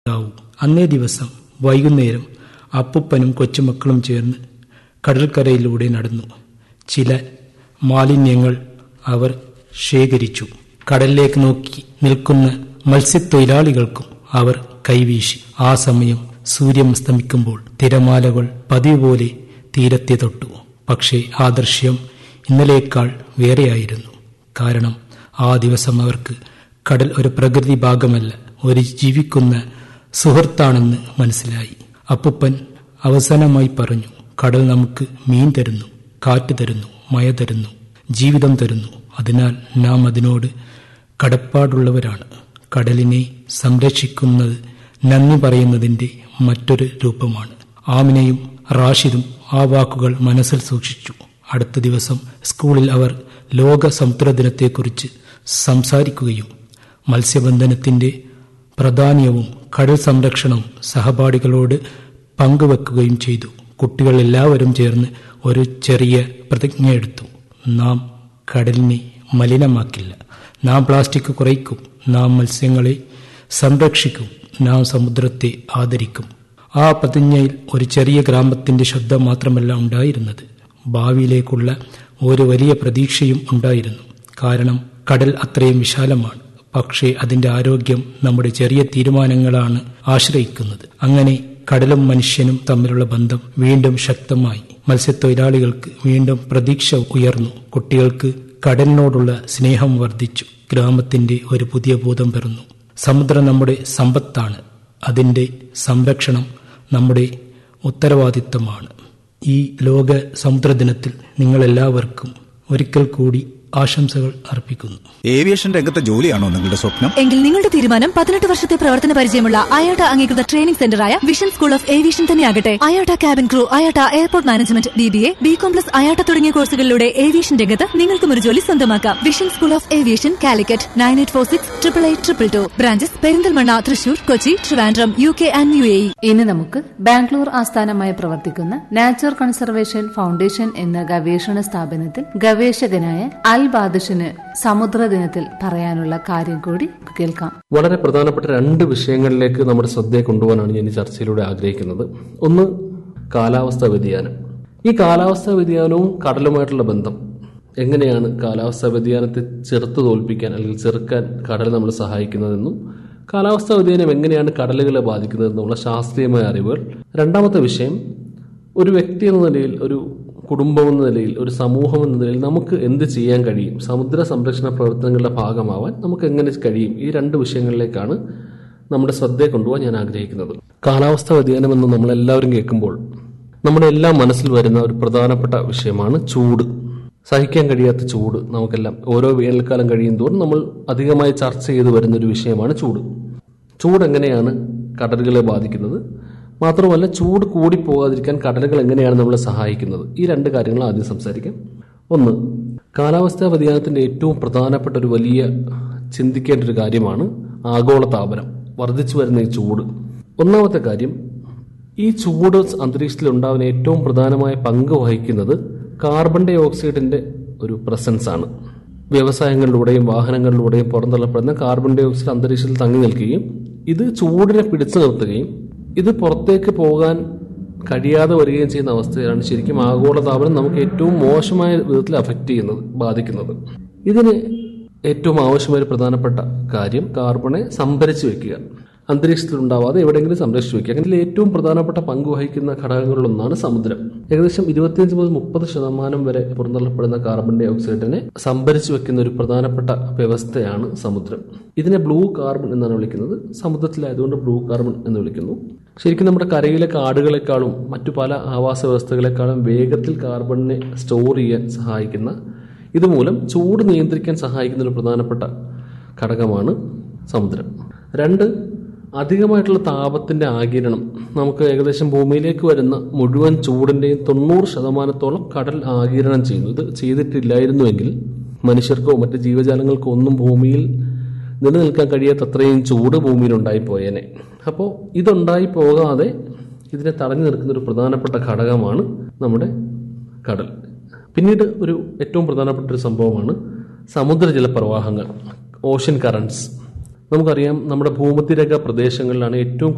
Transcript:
ഉണ്ടാവൂ അന്നേ ദിവസം വൈകുന്നേരം അപ്പുപ്പനും കൊച്ചുമക്കളും ചേർന്ന് കടൽക്കരയിലൂടെ നടന്നു ചില മാലിന്യങ്ങൾ അവർ ശേഖരിച്ചു കടലിലേക്ക് നോക്കി നിൽക്കുന്ന മത്സ്യത്തൊഴിലാളികൾക്കും അവർ കൈവീശി ആ സമയം സൂര്യൻ അസ്തമിക്കുമ്പോൾ തിരമാലകൾ പതിവ് പോലെ തീരത്തെ തൊട്ടു പക്ഷേ ആ ദൃശ്യം ഇന്നലേക്കാൾ വേറെയായിരുന്നു കാരണം ആ ദിവസം അവർക്ക് കടൽ ഒരു പ്രകൃതി ഭാഗമല്ല ഒരു ജീവിക്കുന്ന സുഹൃത്താണെന്ന് മനസ്സിലായി അപ്പുപ്പൻ അവസാനമായി പറഞ്ഞു കടൽ നമുക്ക് മീൻ തരുന്നു കാറ്റ് തരുന്നു മഴ തരുന്നു ജീവിതം തരുന്നു അതിനാൽ നാം അതിനോട് കടപ്പാടുള്ളവരാണ് കടലിനെ സംരക്ഷിക്കുന്നത് നന്ദി പറയുന്നതിന്റെ മറ്റൊരു രൂപമാണ് ആമിനയും റാഷിദും ആ വാക്കുകൾ മനസ്സിൽ സൂക്ഷിച്ചു അടുത്ത ദിവസം സ്കൂളിൽ അവർ ലോക സമുദ്ര ദിനത്തെക്കുറിച്ച് സംസാരിക്കുകയും മത്സ്യബന്ധനത്തിന്റെ പ്രാധാന്യവും കടൽ സംരക്ഷണവും സഹപാഠികളോട് പങ്കുവെക്കുകയും ചെയ്തു കുട്ടികൾ എല്ലാവരും ചേർന്ന് ഒരു ചെറിയ പ്രതിജ്ഞ എടുത്തു നാം കടലിനെ മലിനമാക്കില്ല നാം പ്ലാസ്റ്റിക് കുറയ്ക്കും നാം മത്സ്യങ്ങളെ സംരക്ഷിക്കും നാം സമുദ്രത്തെ ആദരിക്കും ആ പ്രതിജ്ഞയിൽ ഒരു ചെറിയ ഗ്രാമത്തിന്റെ ശബ്ദം മാത്രമല്ല ഉണ്ടായിരുന്നത് ഭാവിയിലേക്കുള്ള ഒരു വലിയ പ്രതീക്ഷയും ഉണ്ടായിരുന്നു കാരണം കടൽ അത്രയും വിശാലമാണ് പക്ഷേ അതിന്റെ ആരോഗ്യം നമ്മുടെ ചെറിയ തീരുമാനങ്ങളാണ് ആശ്രയിക്കുന്നത് അങ്ങനെ കടലും മനുഷ്യനും തമ്മിലുള്ള ബന്ധം വീണ്ടും ശക്തമായി മത്സ്യത്തൊഴിലാളികൾക്ക് വീണ്ടും പ്രതീക്ഷ ഉയർന്നു കുട്ടികൾക്ക് കടലിനോടുള്ള സ്നേഹം വർദ്ധിച്ചു ഗ്രാമത്തിന്റെ ഒരു പുതിയ ബോധം പിറന്നു സമുദ്രം നമ്മുടെ സമ്പത്താണ് അതിന്റെ സംരക്ഷണം നമ്മുടെ ഉത്തരവാദിത്തമാണ് ഈ ലോക സമുദ്ര ദിനത്തിൽ നിങ്ങളെല്ലാവർക്കും ഒരിക്കൽ കൂടി ആശംസകൾ അർപ്പിക്കുന്നു ഏവിയേഷൻ രംഗത്തെ ജോലിയാണോ നിങ്ങളുടെ സ്വപ്നം എങ്കിൽ നിങ്ങളുടെ തീരുമാനം പതിനെട്ട് വർഷത്തെ പ്രവർത്തന പരിചയമുള്ള അയോട്ട അംഗീകൃത ട്രെയിനിംഗ് സെന്ററായ വിഷൻ സ്കൂൾ ഓഫ് ഏവിയേഷൻ തന്നെയാകട്ടെ IATA cabin crew IATA airport management B B A B com plus IATA തുടങ്ങിയ കോഴ്സുകളിലൂടെ ഏവിയേഷൻ രംഗത്ത് നിങ്ങൾക്കും ഒരു ജോലി സ്വന്തമാക്കാം vision school of aviation Calicut nine eight four six triple eight triple two branches Perinthalmanna Thrissur Kochi Trivandrum U K and U A E ഇനി നമുക്ക് ബാംഗ്ലൂർ ആസ്ഥാനമായി പ്രവർത്തിക്കുന്ന നാച്ചർ കൺസർവേഷൻ ഫൗണ്ടേഷൻ എന്ന ഗവേഷണ സ്ഥാപനത്തിൽ ഗവേഷകനായ അൽ ബാദിഷിന് സമുദ്ര ദിനത്തിൽ പറയാനുള്ള കാര്യം കൂടി കേൾക്കാം വളരെ പ്രധാനപ്പെട്ട രണ്ട് വിഷയങ്ങളിലേക്ക് നമ്മുടെ ശ്രദ്ധയെ കൊണ്ടുപോകാനാണ് ഞാൻ ഈ ചർച്ചയിലൂടെ ആഗ്രഹിക്കുന്നത് ഒന്ന് കാലാവസ്ഥാ വ്യതിയാനം ഈ കാലാവസ്ഥാ വ്യതിയാനവും കടലുമായിട്ടുള്ള ബന്ധം എങ്ങനെയാണ് കാലാവസ്ഥാ വ്യതിയാനത്തെ ചെറുത്ത് തോൽപ്പിക്കാൻ അല്ലെങ്കിൽ ചെറുക്കാൻ കടൽ നമ്മളെ സഹായിക്കുന്നതെന്നും കാലാവസ്ഥാ വ്യതിയാനം എങ്ങനെയാണ് കടലുകളെ ബാധിക്കുന്നതെന്നുള്ള ശാസ്ത്രീയമായ അറിവുകൾ രണ്ടാമത്തെ വിഷയം ഒരു വ്യക്തി എന്ന നിലയിൽ ഒരു കുടുംബം എന്ന നിലയിൽ ഒരു സമൂഹം എന്ന നിലയിൽ നമുക്ക് എന്ത് ചെയ്യാൻ കഴിയും സമുദ്ര സംരക്ഷണ പ്രവർത്തനങ്ങളുടെ ഭാഗമാവാൻ നമുക്ക് എങ്ങനെ കഴിയും ഈ രണ്ട് വിഷയങ്ങളിലേക്കാണ് നമ്മുടെ ശ്രദ്ധയെ കൊണ്ടുപോകാൻ ഞാൻ ആഗ്രഹിക്കുന്നത് കാലാവസ്ഥാ വ്യതിയാനം എന്ന് നമ്മളെല്ലാവരും കേൾക്കുമ്പോൾ നമ്മുടെ എല്ലാം മനസ്സിൽ വരുന്ന ഒരു പ്രധാനപ്പെട്ട വിഷയമാണ് ചൂട് സഹിക്കാൻ കഴിയാത്ത ചൂട് നമുക്കെല്ലാം ഓരോ വേനൽക്കാലം കഴിയും തോറും നമ്മൾ അധികമായി ചർച്ച ചെയ്തു വരുന്ന ഒരു വിഷയമാണ് ചൂട് ചൂട് എങ്ങനെയാണ് കടലുകളെ ബാധിക്കുന്നത് മാത്രമല്ല ചൂട് കൂടി പോകാതിരിക്കാൻ കടലുകൾ എങ്ങനെയാണ് നമ്മളെ സഹായിക്കുന്നത് ഈ രണ്ട് കാര്യങ്ങൾ ആദ്യം സംസാരിക്കാം ഒന്ന് കാലാവസ്ഥാ വ്യതിയാനത്തിന്റെ ഏറ്റവും പ്രധാനപ്പെട്ട ഒരു വലിയ ചിന്തിക്കേണ്ട ഒരു കാര്യമാണ് ആഗോള താപനം വർദ്ധിച്ചു വരുന്ന ഈ ചൂട് ഒന്നാമത്തെ കാര്യം ഈ ചൂട് അന്തരീക്ഷത്തിൽ ഉണ്ടാവുന്ന ഏറ്റവും പ്രധാനമായ പങ്ക് വഹിക്കുന്നത് കാർബൺ ഡൈ ഓക്സൈഡിന്റെ ഒരു പ്രസൻസ് ആണ് വ്യവസായങ്ങളിലൂടെയും വാഹനങ്ങളിലൂടെയും പുറന്തള്ളപ്പെടുന്ന കാർബൺ ഡൈ ഓക്സൈഡ് അന്തരീക്ഷത്തിൽ തങ്ങി നിൽക്കുകയും ഇത് ചൂടിനെ പിടിച്ചു നിർത്തുകയും ഇത് പുറത്തേക്ക് പോകാൻ കഴിയാതെ വരികയും ചെയ്യുന്ന അവസ്ഥയാണ് ശരിക്കും ആഗോളതാപനം നമുക്ക് ഏറ്റവും മോശമായ വിധത്തിൽ അഫക്റ്റ് ചെയ്യുന്നത് ബാധിക്കുന്നത് ഇതിന് ഏറ്റവും ആവശ്യമായ ഒരു പ്രധാനപ്പെട്ട കാര്യം കാർബണെ സംഭരിച്ചു വെക്കുക അന്തരീക്ഷത്തിൽ ഉണ്ടാവാതെ എവിടെയെങ്കിലും സംരക്ഷിച്ചു വെക്കുക അതിൽ ഏറ്റവും പ്രധാനപ്പെട്ട പങ്ക് വഹിക്കുന്ന ഘടകങ്ങളിലൊന്നാണ് സമുദ്രം ഏകദേശം ഇരുപത്തിയഞ്ച് മുതൽ മുപ്പത് ശതമാനം വരെ പുറന്തള്ളപ്പെടുന്ന കാർബൺ ഡൈ ഓക്സൈഡിനെ സംഭരിച്ചു വെക്കുന്ന ഒരു പ്രധാനപ്പെട്ട വ്യവസ്ഥയാണ് സമുദ്രം ഇതിനെ ബ്ലൂ കാർബൺ എന്നാണ് വിളിക്കുന്നത് സമുദ്രത്തിലായതുകൊണ്ട് ബ്ലൂ കാർബൺ എന്ന് വിളിക്കുന്നു ശരിക്കും നമ്മുടെ കരയിലെ കാടുകളെക്കാളും മറ്റു പല ആവാസ വ്യവസ്ഥകളെക്കാളും വേഗത്തിൽ കാർബണിനെ സ്റ്റോർ ചെയ്യാൻ സഹായിക്കുന്ന ഇതുമൂലം ചൂട് നിയന്ത്രിക്കാൻ സഹായിക്കുന്ന ഒരു പ്രധാനപ്പെട്ട ഘടകമാണ് സമുദ്രം രണ്ട് അധികമായിട്ടുള്ള താപത്തിന്റെ ആകിരണം നമുക്ക് ഏകദേശം ഭൂമിയിലേക്ക് വരുന്ന മുഴുവൻ ചൂടിന്റെയും തൊണ്ണൂറ് ശതമാനത്തോളം കടൽ ആകിരണം ചെയ്യുന്നു ഇത് ചെയ്തിട്ടില്ലായിരുന്നുവെങ്കിൽ മനുഷ്യർക്കോ മറ്റ് ജീവജാലങ്ങൾക്കോ ഒന്നും ഭൂമിയിൽ നിലനിൽക്കാൻ കഴിയാത്ത അത്രയും ചൂട് ഭൂമിയിൽ ഉണ്ടായിപ്പോയേനെ അപ്പോൾ ഇതുണ്ടായി പോകാതെ ഇതിനെ തടഞ്ഞു നിൽക്കുന്ന ഒരു പ്രധാനപ്പെട്ട ഘടകമാണ് നമ്മുടെ കടൽ പിന്നീട് ഒരു ഏറ്റവും പ്രധാനപ്പെട്ട ഒരു സംഭവമാണ് സമുദ്രജല പ്രവാഹങ്ങൾ ഓഷ്യൻ കറൻസ് നമുക്കറിയാം നമ്മുടെ ഭൂമധ്യരേഖ പ്രദേശങ്ങളിലാണ് ഏറ്റവും